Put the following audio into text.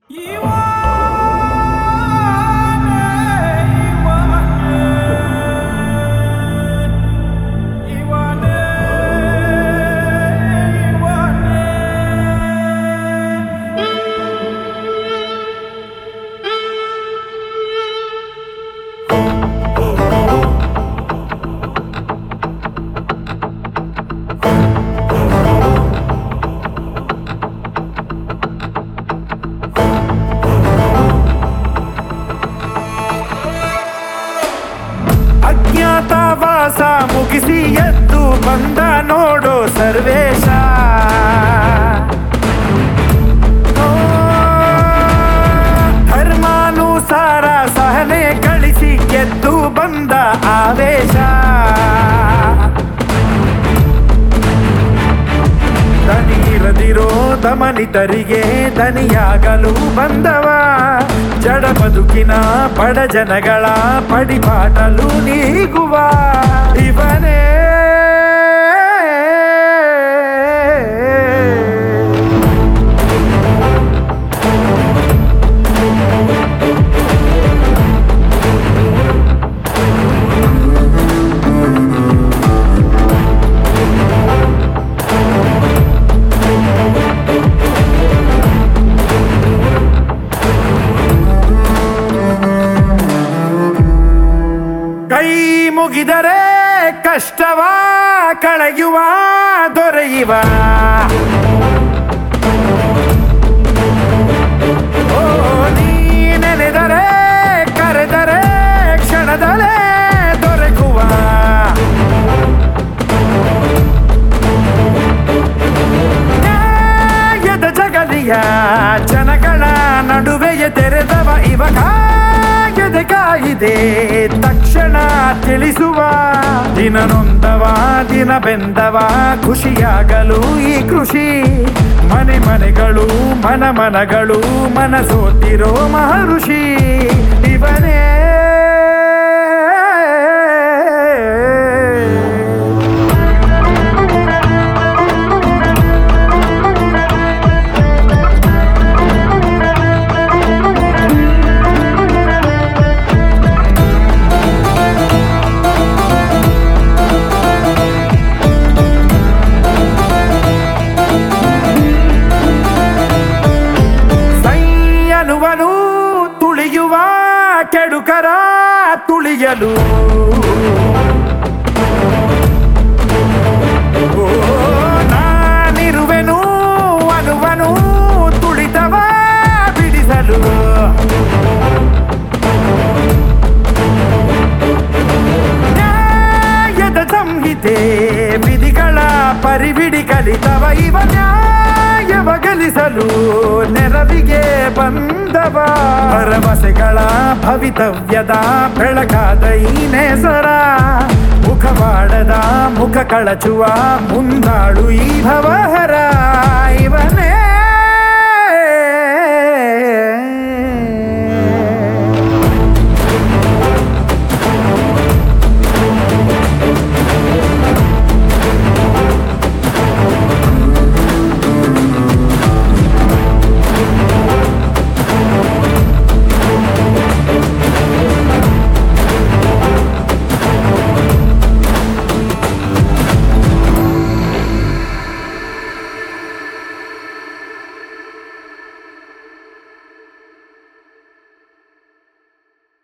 ಅಜ್ಞಾತವಾಸ ಮುಗಿಸಿ ಎದ್ದು ಬಂದ ನೋಡೋ ಸರ್ವೇಶ ಓ, ಧರ್ಮಾನುಸಾರ ಸಹನೆ ಗಳಿಸಿ ಎದ್ದು ಬಂದ ಆವೇಶ ದನಿರದಿರೋ ದಮನಿತರಿಗೆ ದನಿಯಾಗಲು ಬಂದವ ಜಡ ಬದುಕಿನ ಬಡ ಜನಗಳ ಪಡಿಪಾಟಲು ನೀಗುವ ಇವನೇ ಕೈ ಮುಗಿದರೆ ಕಷ್ಟವ ಕಳೆಯುವ ದೊರೆಯುವ ಓ ನೀ ನೆನೆದರೆ ಕರೆದರೆ ಕ್ಷಣದಲ್ಲೇ ದೊರಕುವ ನ್ಯಾಯದ ಜಗಲಿಯ ಜನಗಳ ನಡುವೆಯ ತೆರೆದವ ಇವ ಕಾಯದೆ ಕಾಯಿದೆ ತಕ್ಷಣ ತಿಳಿಸುವ ದಿನ ನೊಂದವ ದಿನ ಬೆಂದವ ಖುಷಿಯಾಗಲು ಈ ಕೃಷಿ ಮನೆ ಮನೆಗಳು ಮನ ಮನಗಳು ಮನಸೋತಿರೋ ಮಹರ್ಷಿ ಇವನೇ ಸೈಯನುವನು ತುಳಿಯುವ ಕೆಡುಕರ ತುಳಿಯಲು ಓ, ನಾನಿರುವೆನು ಅನುವನು ತುಳಿತವ ಬಿಡಿಸಲು ನ್ಯಾಯದ ಸಂಹಿತೆ ವಿಧಿಗಳ ಪರಿಬಿಡಿ ಕಲಿತವ ಇವ ನ್ಯಾಯವ ಗಳಿಸಲು ನೆರವಿಗೆ ಬಂದವ ಭರವಸೆಗಳ ಭವಿತವ್ಯದ ಬೆಳಕಾದ ಈ ನೇಸರ ಮುಖವಾಡದ ಮುಖ ಕಳಚುವ ಮುಂದಾಳು ಈ ಭವಹರ ಇವನೇ